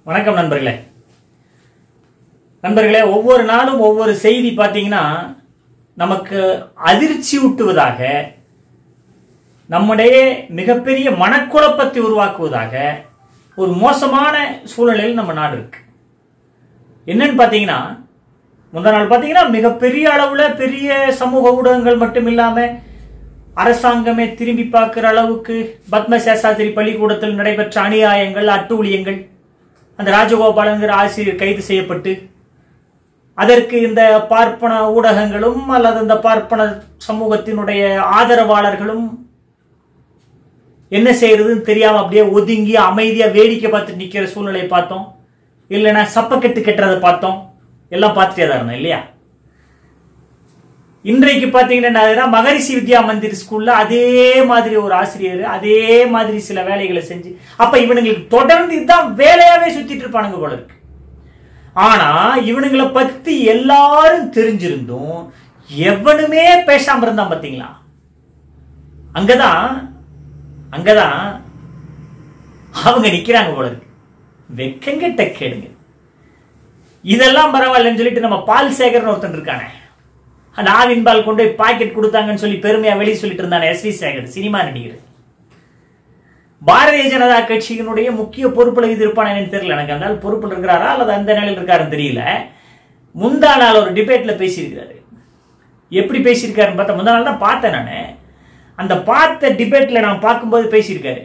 வணக்கம் நண்பர்களே நண்பர்களே ஒவ்வொரு நாளும் ஒவ்வொரு செய்தி பார்த்தீங்கன்னா நமக்கு அதிர்ச்சி ஊட்டுவதாக நம்முடைய மிகப்பெரிய மனக்குழப்பத்தை உருவாக்குவதாக ஒரு மோசமான சூழ்நிலையில் நம்ம நாடு இருக்கு என்னன்னு பார்த்தீங்கன்னா முந்தா நாள் பார்த்தீங்கன்னா மிகப்பெரிய அளவில் பெரிய சமூக ஊடகங்கள் மட்டும் இல்லாமல் அரசாங்கமே திரும்பி பார்க்கிற அளவுக்கு பத்ம சேஷாத்திரி பள்ளிக்கூடத்தில் நடைபெற்ற அநியாயங்கள் அட்டூழியங்கள் அந்த ராஜகோபாலங்கிற ஆசிரியர் கைது செய்யப்பட்டு அதற்கு இந்த பார்ப்பன ஊடகங்களும் அல்லது இந்த பார்ப்பன சமூகத்தினுடைய ஆதரவாளர்களும் என்ன செய்யறதுன்னு தெரியாம அப்படியே ஒதுங்கி அமைதியா வேடிக்கை பார்த்து நிக்கிற சூழ்நிலையை பார்த்தோம் இல்லைன்னா சப்பக்கெட்டு கெட்டுறதை பார்த்தோம் எல்லாம் பார்த்துட்டே தான் இருந்தோம் இல்லையா இன்றைக்கு பார்த்தீங்கன்னா மகரிஷி வித்யா மந்திர் ஸ்கூல்ல அதே மாதிரி ஒரு ஆசிரியர் அதே மாதிரி சில வேலைகளை செஞ்சு அப்ப இவனுங்களுக்கு தொடர்ந்து இதுதான் வேலையாவே சுத்திட்டு இருப்பானுங்க போல இருக்கு ஆனா இவனுங்களை பத்தி எல்லாரும் தெரிஞ்சிருந்தும் எவனுமே பேசாம இருந்தான் பாத்தீங்களா அங்கதான் அங்கதான் அவங்க நிக்கிறாங்க போல இருக்கு வெக்கங்கெட்ட கேடுங்க இதெல்லாம் பரவாயில்லன்னு சொல்லிட்டு நம்ம பால் சேகர்னு ஒருத்தன் இருக்கானே அந்த ஆவின் பால் கொண்டு போய் பாக்கெட் கொடுத்தாங்கன்னு சொல்லி பெருமையா வெளியே சொல்லிட்டு இருந்தானே எஸ் வி சேகர் சினிமா நடிகர் பாரதிய ஜனதா கட்சியினுடைய முக்கிய பொறுப்புல இது இருப்பான எனக்கு தெரியல எனக்கு அந்த ஆள் பொறுப்புல இருக்கிறாரா அல்லது அந்த நிலையில் இருக்காருன்னு தெரியல முந்தா நாள் ஒரு டிபேட்ல பேசியிருக்கிறாரு எப்படி பேசியிருக்காருன்னு பார்த்தா முந்தா நாள் தான் பார்த்தேன் நான் அந்த பார்த்த டிபேட்ல நான் பார்க்கும்போது பேசியிருக்காரு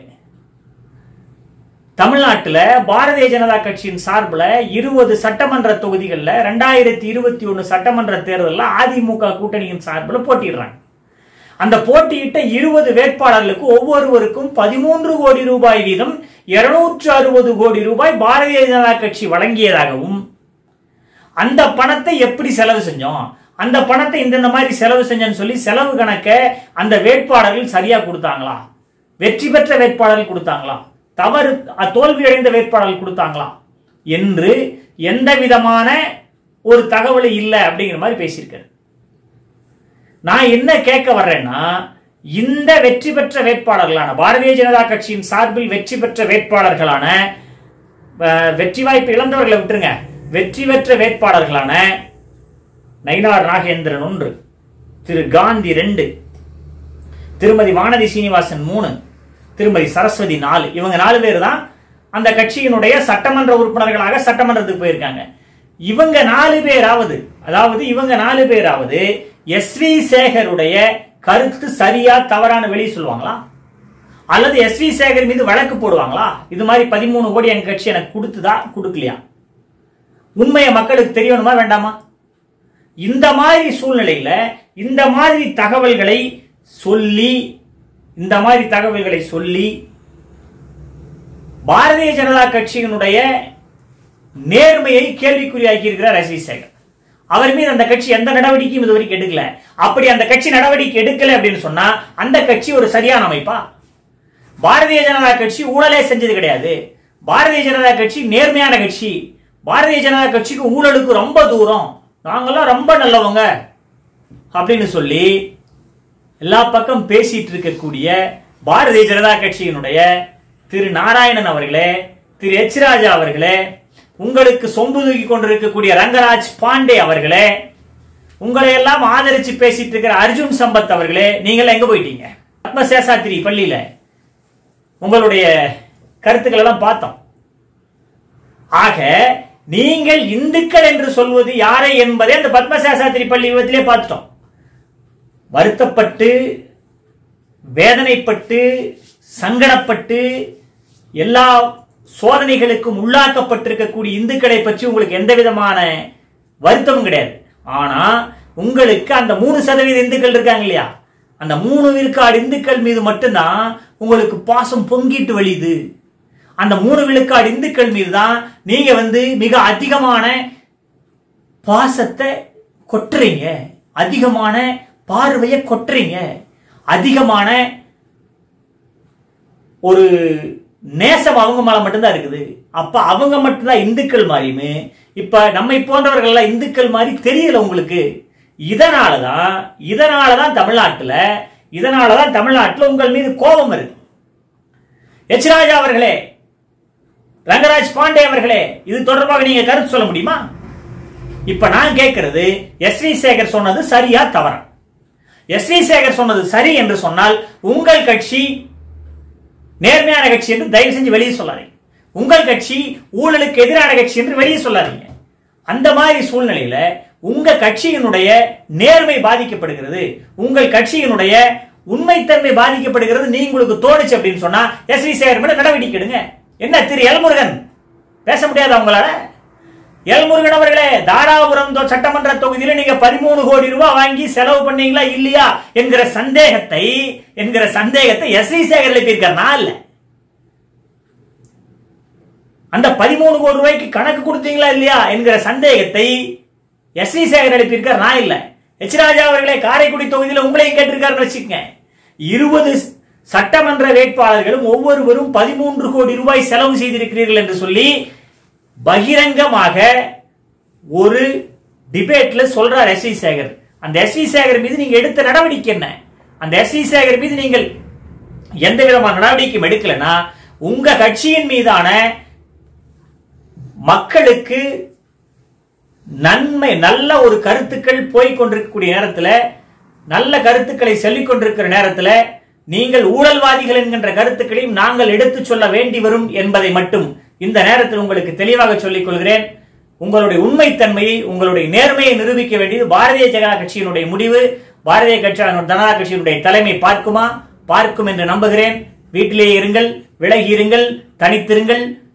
தமிழ்நாட்டில் பாரதிய ஜனதா கட்சியின் சார்பில் இருபது சட்டமன்ற தொகுதிகளில் ரெண்டாயிரத்தி இருபத்தி ஒன்று சட்டமன்ற தேர்தலில் அதிமுக கூட்டணியின் சார்பில் போட்டிடுறாங்க அந்த போட்டியிட்ட இருபது வேட்பாளர்களுக்கு ஒவ்வொருவருக்கும் பதிமூன்று கோடி ரூபாய் வீதம் இருநூற்று அறுபது கோடி ரூபாய் பாரதிய ஜனதா கட்சி வழங்கியதாகவும் அந்த பணத்தை எப்படி செலவு செஞ்சோம் அந்த பணத்தை இந்தந்த மாதிரி செலவு செஞ்சோன்னு சொல்லி செலவு கணக்க அந்த வேட்பாளர்கள் சரியா கொடுத்தாங்களா வெற்றி பெற்ற வேட்பாளர்கள் கொடுத்தாங்களா தவறு தோல்வி அடைந்த வேட்பாளர்கள் கொடுத்தாங்களா என்று எந்த விதமான ஒரு தகவல் இல்லை அப்படிங்கிற மாதிரி பேசியிருக்காரு நான் என்ன கேட்க வர்றேன்னா இந்த வெற்றி பெற்ற வேட்பாளர்களான பாரதிய ஜனதா கட்சியின் சார்பில் வெற்றி பெற்ற வேட்பாளர்களான வெற்றி வாய்ப்பு இழந்தவர்களை விட்டுருங்க வெற்றி பெற்ற வேட்பாளர்களான நயினார் நாகேந்திரன் ஒன்று திரு காந்தி ரெண்டு திருமதி வானதி சீனிவாசன் மூணு திருமதி சரஸ்வதி நாலு இவங்க நாலு பேர் தான் அந்த கட்சியினுடைய சட்டமன்ற உறுப்பினர்களாக சட்டமன்றத்துக்கு போயிருக்காங்க இவங்க நாலு பேராவது அதாவது இவங்க நாலு பேராவது எஸ் வி சேகருடைய கருத்து சரியா தவறான வெளியே சொல்லுவாங்களா அல்லது எஸ் வி சேகர் மீது வழக்கு போடுவாங்களா இது மாதிரி பதிமூணு கோடி எங்க கட்சி எனக்கு கொடுத்துதா கொடுக்கலையா உண்மையை மக்களுக்கு தெரியணுமா வேண்டாமா இந்த மாதிரி சூழ்நிலையில இந்த மாதிரி தகவல்களை சொல்லி இந்த மாதிரி தகவல்களை சொல்லி பாரதிய ஜனதா கட்சியினுடைய நேர்மையை கேள்விக்குறியாக்கி இருக்கிறார் எஸ் வி சேகர் அவர் மீது அந்த கட்சி எந்த நடவடிக்கையும் இது வரைக்கும் எடுக்கல அப்படி அந்த கட்சி நடவடிக்கை எடுக்கல அப்படின்னு சொன்னா அந்த கட்சி ஒரு சரியான அமைப்பா பாரதிய ஜனதா கட்சி ஊழலே செஞ்சது கிடையாது பாரதிய ஜனதா கட்சி நேர்மையான கட்சி பாரதிய ஜனதா கட்சிக்கு ஊழலுக்கு ரொம்ப தூரம் நாங்கெல்லாம் ரொம்ப நல்லவங்க அப்படின்னு சொல்லி எல்லா பக்கம் பேசிட்டு இருக்கக்கூடிய பாரதிய ஜனதா கட்சியினுடைய திரு நாராயணன் அவர்களே திரு எச் ராஜா அவர்களே உங்களுக்கு சொம்பு தூக்கி கொண்டிருக்கக்கூடிய ரங்கராஜ் பாண்டே அவர்களே உங்களை எல்லாம் ஆதரிச்சு பேசிட்டு இருக்கிற அர்ஜுன் சம்பத் அவர்களே நீங்கள் எங்க போயிட்டீங்க பத்மசேஷாத்திரி பள்ளியில உங்களுடைய கருத்துக்கள் எல்லாம் பார்த்தோம் ஆக நீங்கள் இந்துக்கள் என்று சொல்வது யாரை என்பதை அந்த பத்மசேஷாத்திரி பள்ளி விபத்திலே பார்த்துட்டோம் வருத்தப்பட்டு வேதனைப்பட்டு சங்கடப்பட்டு எல்லா சோதனைகளுக்கும் உள்ளாக்கப்பட்டிருக்கக்கூடிய இந்துக்களை பற்றி உங்களுக்கு எந்த விதமான வருத்தமும் கிடையாது ஆனா உங்களுக்கு அந்த மூணு சதவீத இந்துக்கள் இருக்காங்க இல்லையா அந்த மூணு விழுக்காடு இந்துக்கள் மீது மட்டும்தான் உங்களுக்கு பாசம் பொங்கிட்டு வழியுது அந்த மூணு விழுக்காடு இந்துக்கள் மீது தான் நீங்க வந்து மிக அதிகமான பாசத்தை கொட்டுறீங்க அதிகமான பார்வையை கொட்டுறீங்க அதிகமான ஒரு நேசம் அவங்க மேல மட்டும்தான் இருக்குது அப்ப அவங்க மட்டும்தான் இந்துக்கள் மாதிரியுமே இப்ப நம்மை போன்றவர்கள் இந்துக்கள் மாதிரி தெரியல உங்களுக்கு இதனாலதான் இதனாலதான் தமிழ்நாட்டுல இதனாலதான் தமிழ்நாட்டுல உங்கள் மீது கோபம் வருது எச் ராஜா அவர்களே ரங்கராஜ் பாண்டே அவர்களே இது தொடர்பாக நீங்க கருத்து சொல்ல முடியுமா இப்ப நான் கேட்கிறது எஸ் வி சேகர் சொன்னது சரியா தவறா எஸ் வி சேகர் சொன்னது சரி என்று சொன்னால் உங்கள் கட்சி நேர்மையான கட்சி என்று தயவு செஞ்சு வெளியே சொல்லாதீங்க உங்கள் கட்சி ஊழலுக்கு எதிரான கட்சி என்று வெளியே சொல்லாதீங்க அந்த மாதிரி சூழ்நிலையில உங்க கட்சியினுடைய நேர்மை பாதிக்கப்படுகிறது உங்கள் கட்சியினுடைய உண்மைத்தன்மை பாதிக்கப்படுகிறது நீ உங்களுக்கு தோணுச்சு அப்படின்னு சொன்னா எஸ் வி சேகர் மேல நடவடிக்கை எடுங்க என்ன திரு எல்முருகன் பேச முடியாதா உங்களால எல்முருகன் அவர்களே தாராபுரம் தொ- சட்டமன்ற தொகுதியில நீங்க பதிமூணு கோடி ரூபாய் வாங்கி செலவு பண்ணீங்களா இல்லையா என்கிற சந்தேகத்தை என்கிற சந்தேகத்தை எஸ் வி சேகர் எழுப்பியிருக்கார் நான் இல்ல அந்த பதிமூணு கோடி ரூபாய்க்கு கணக்கு கொடுத்தீங்களா இல்லையா என்கிற சந்தேகத்தை எஸ் வி சேகர் எழுப்பியிருக்கார் நான் இல்ல எச் ராஜா அவர்களே காரைக்குடி தொகுதியில உங்களையும் கேட்டிருக்காருன்னு வச்சுக்கங்க இருபது சட்டமன்ற வேட்பாளர்களும் ஒவ்வொருவரும் பதிமூன்று கோடி ரூபாய் செலவு செய்திருக்கிறீர்கள் என்று சொல்லி பகிரங்கமாக ஒரு டிபேட்ல சொல்றார் எஸ் வி சேகர் அந்த எஸ் வி சேகர் மீது நீங்க எடுத்த நடவடிக்கை என்ன அந்த எஸ் வி சேகர் மீது நீங்கள் எந்த விதமான நடவடிக்கையும் எடுக்கலனா உங்க கட்சியின் மீதான மக்களுக்கு நன்மை நல்ல ஒரு கருத்துக்கள் போய் கொண்டிருக்கக்கூடிய நேரத்தில் நல்ல கருத்துக்களை சொல்லிக் கொண்டிருக்கிற நேரத்தில் நீங்கள் ஊழல்வாதிகள் என்கின்ற கருத்துக்களையும் நாங்கள் எடுத்துச் சொல்ல வேண்டி வரும் என்பதை மட்டும் இந்த நேரத்தில் உங்களுக்கு தெளிவாக சொல்லிக் கொள்கிறேன் உங்களுடைய உண்மைத்தன்மையை உங்களுடைய நேர்மையை நிரூபிக்க வேண்டியது பாரதிய ஜனதா கட்சியினுடைய முடிவு பாரதிய கட்சி ஜனதா கட்சியினுடைய தலைமை பார்க்குமா பார்க்கும் என்று நம்புகிறேன் வீட்டிலேயே இருங்கள் விலகி இருங்கள் தனித்திருங்கள்